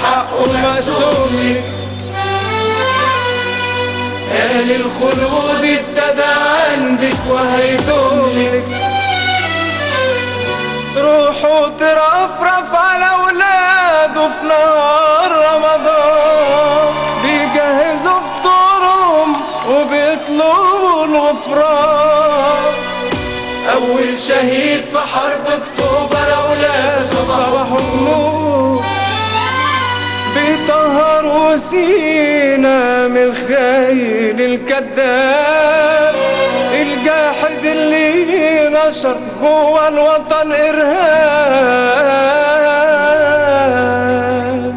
حقه مقسوم قال الخلود ابتدى عندك وهيدومك روحوا ترفرف على اولاده في نهار رمضان بيجهزوا فطورهم وبيطلبوا الغفران اول شهيد في حرب اكتوبر اولاده صباح النور بيطهروا سينا من الخاين الكذاب الجاحد اللي نشر جوا الوطن ارهاب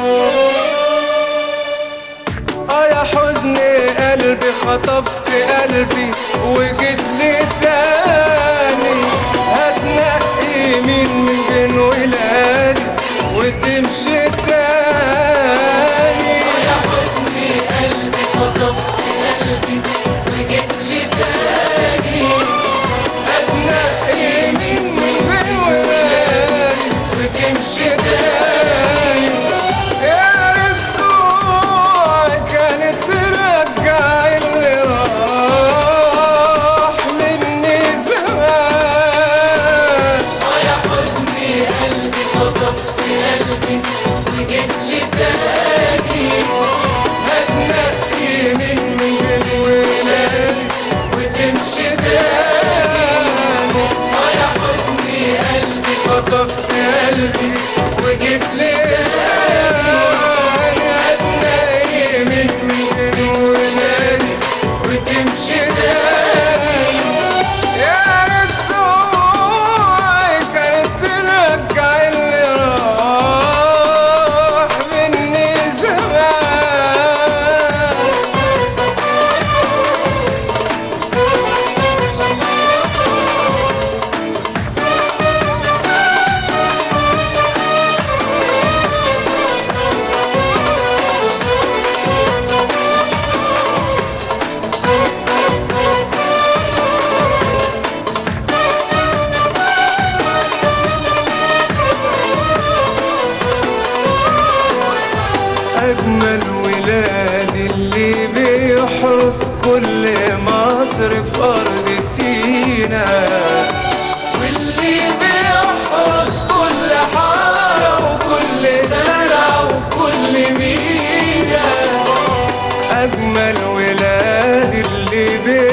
اه يا حزن قلبي خطفت قلبي وجيت لي تاني هتنقي مين من بين ولادي وتمشي تاني يا حزني قلبي خطفت قلبي وجيت لي تاني هتنقي مين من بين ولادي وتمشي تاني يا ريت دموعي كانت ترجع اللي راح مني زمان اه يا حزني قلبي خطفت قلبي وجيت لي تاني هتنقي من من بين ولادي وتمشي تاني اه يا حزني قلبي خطفت قلبي وجيت لي هتنقي من من بين ولادي وتمشي تاني يا ريت دموعي كانت ترجع اللي راح مني زمان أجمل ولاد اللي بيحرس كل مصر في أرض سينا واللي بيحرس كل حارة وكل زرع وكل مينا أجمل ولاد اللي بيحرس